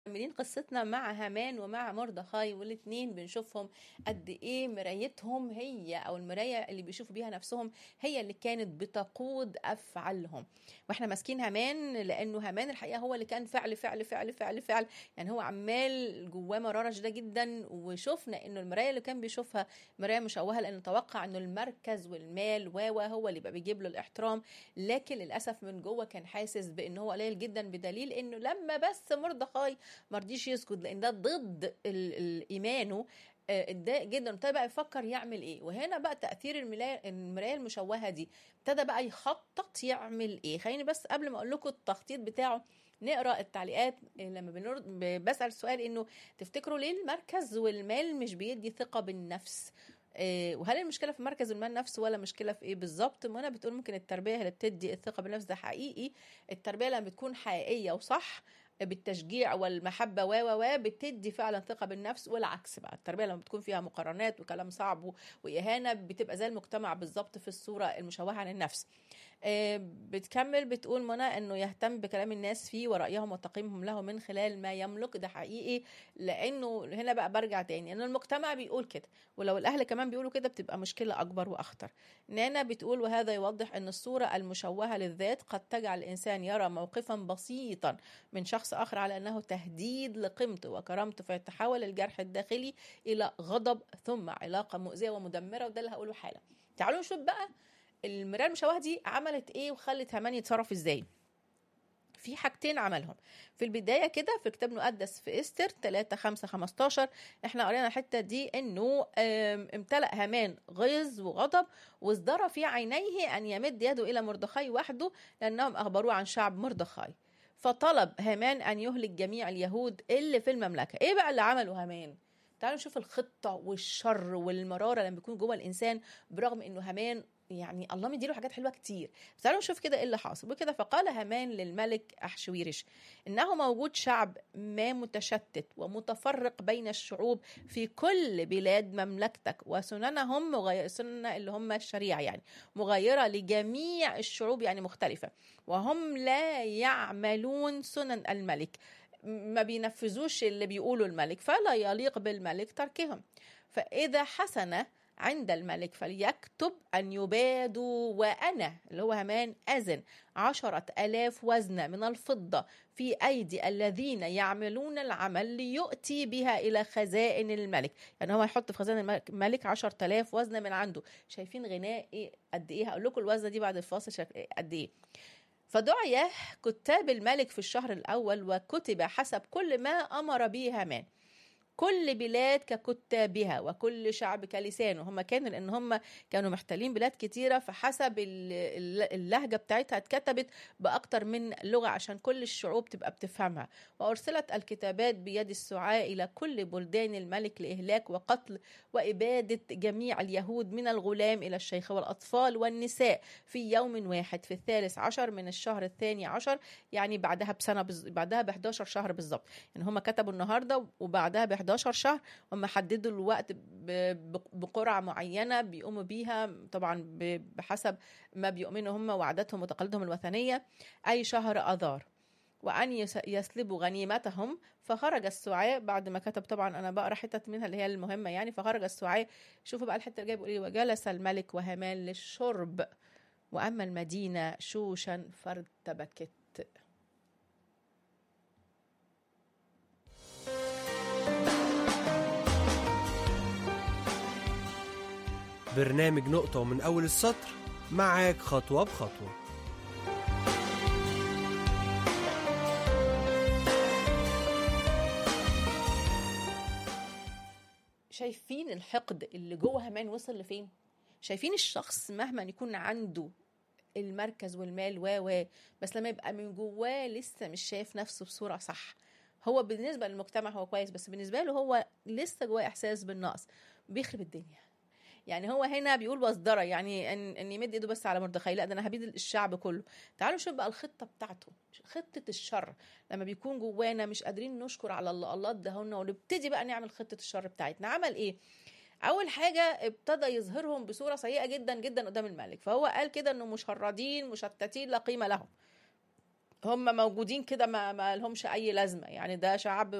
مكملين قصتنا مع هامان ومع مردخاي والاثنين بنشوفهم قد ايه مرايتهم هي او المرايه اللي بيشوفوا بيها نفسهم هي اللي كانت بتقود افعالهم واحنا ماسكين هامان لانه هامان الحقيقه هو اللي كان فعل فعل فعل فعل فعل يعني هو عمال جواه مراره شديده جدا وشفنا انه المرايه اللي كان بيشوفها مرايه مشوهه لانه توقع انه المركز والمال و هو اللي بقى بيجيب له الاحترام لكن للاسف من جوه كان حاسس بان هو قليل جدا بدليل انه لما بس مردخاي ما رضيش يسجد لان ده ضد ال- ال- ايمانه آه، اتضايق جدا ابتدى بقى يفكر يعمل ايه وهنا بقى تاثير الملاية- المرايه المشوهه دي ابتدى بقى يخطط يعمل ايه خليني بس قبل ما اقول لكم التخطيط بتاعه نقرا التعليقات آه، لما بنرد ب- بسال سؤال انه تفتكروا ليه المركز والمال مش بيدي ثقه بالنفس آه، وهل المشكله في المركز والمال نفسه ولا مشكله في ايه بالظبط منى بتقول ممكن التربيه هي اللي بتدي الثقه بالنفس ده حقيقي التربيه لما بتكون حقيقيه وصح بالتشجيع والمحبة و و و بتدي فعلا ثقة بالنفس والعكس بقى التربية لما بتكون فيها مقارنات وكلام صعب و- وإهانة بتبقى زي المجتمع بالظبط في الصورة المشوهة عن النفس آه، بتكمل بتقول منى انه يهتم بكلام الناس فيه ورأيهم وتقييمهم له من خلال ما يملك ده حقيقي لانه هنا بقى برجع تاني ان المجتمع بيقول كده ولو الاهل كمان بيقولوا كده بتبقى مشكلة اكبر واخطر نانا بتقول وهذا يوضح ان الصورة المشوهة للذات قد تجعل الانسان يرى موقفا بسيطا من شخص اخر على انه تهديد لقيمته وكرامته فيتحول الجرح الداخلي الى غضب ثم علاقة مؤذية ومدمرة وده اللي هقوله حالا تعالوا نشوف بقى المرايه المشوهه دي عملت ايه وخلت هامان يتصرف ازاي في حاجتين عملهم في البدايه كده في كتاب مقدس في استر 3 5 15 احنا قرينا الحته دي انه آم، امتلأ هامان غيظ وغضب وازدرى في عينيه ان يمد يده الى مردخاي وحده لانهم اخبروه عن شعب مردخاي فطلب هامان ان يهلك جميع اليهود اللي في المملكه ايه بقى اللي عمله هامان تعالوا نشوف الخطه والشر والمراره لما بيكون جوه الانسان برغم انه هامان يعني الله مديله حاجات حلوه كتير بس تعالوا نشوف كده ايه اللي حاصل وكده فقال هامان للملك احشويرش انه موجود شعب ما متشتت ومتفرق بين الشعوب في كل بلاد مملكتك وسننهم مغير سنن اللي هم الشريعه يعني مغايره لجميع الشعوب يعني مختلفه وهم لا يعملون سنن الملك ما بينفذوش اللي بيقوله الملك فلا يليق بالملك تركهم فإذا حسن عند الملك فليكتب أن يبادوا وأنا اللي هو همان أذن عشرة ألاف وزنة من الفضة في أيدي الذين يعملون العمل ليؤتي بها إلى خزائن الملك يعني هو يحط في خزائن الملك- الملك عشرة ألاف وزنة من عنده شايفين غناء إيه قد إيه هقول لكم الوزنة دي بعد الفاصل شايف إيه قد إيه فدعي كتاب الملك في الشهر الأول وكتب حسب كل ما أمر به هامان كل بلاد ككتابها وكل شعب كلسانه هم كانوا لان هم كانوا محتلين بلاد كتيره فحسب ال- ال- اللهجه بتاعتها اتكتبت باكتر من لغه عشان كل الشعوب تبقى بتفهمها وارسلت الكتابات بيد السعاء الى كل بلدان الملك لاهلاك وقتل واباده جميع اليهود من الغلام الى الشيخ والاطفال والنساء في يوم واحد في الثالث عشر من الشهر الثاني عشر يعني بعدها بسنه بز... بعدها ب 11 شهر بالظبط يعني هم كتبوا النهارده وبعدها ب 11 شهر هم حددوا الوقت ب... ب- بقرعه معينه بيقوموا بيها طبعا ب... بحسب ما بيؤمنوا هم وعاداتهم وتقاليدهم الوثنيه اي شهر اذار وأن يس- يسلبوا غنيمتهم فخرج السعاء بعد ما كتب طبعا أنا بقرا حتت منها اللي هي المهمة يعني فخرج السعاء شوفوا بقى الحتة اللي جايه بيقول إيه وجلس الملك وهامان للشرب وأما المدينة شوشا فارتبكت برنامج نقطة ومن أول السطر معاك خطوة بخطوة شايفين الحقد اللي جوه هامان وصل لفين شايفين الشخص مهما يكون عنده المركز والمال و و بس لما يبقى من جواه لسه مش شايف نفسه بصوره صح هو بالنسبه للمجتمع هو كويس بس بالنسبه له هو لسه جواه احساس بالنقص بيخرب الدنيا يعني هو هنا بيقول وصدرة يعني ان ان يمد ايده بس على مردخاي لا ده انا هبيد الشعب كله تعالوا نشوف بقى الخطه بتاعته خطه الشر لما بيكون جوانا مش قادرين نشكر على الله الله اداهولنا ونبتدي بقى نعمل خطه الشر بتاعتنا عمل ايه اول حاجه ابتدى يظهرهم بصوره سيئه جدا جدا قدام الملك فهو قال كده انه مشردين مشتتين لا قيمه لهم هم موجودين كده ما, ما لهمش اي لازمه يعني ده شعب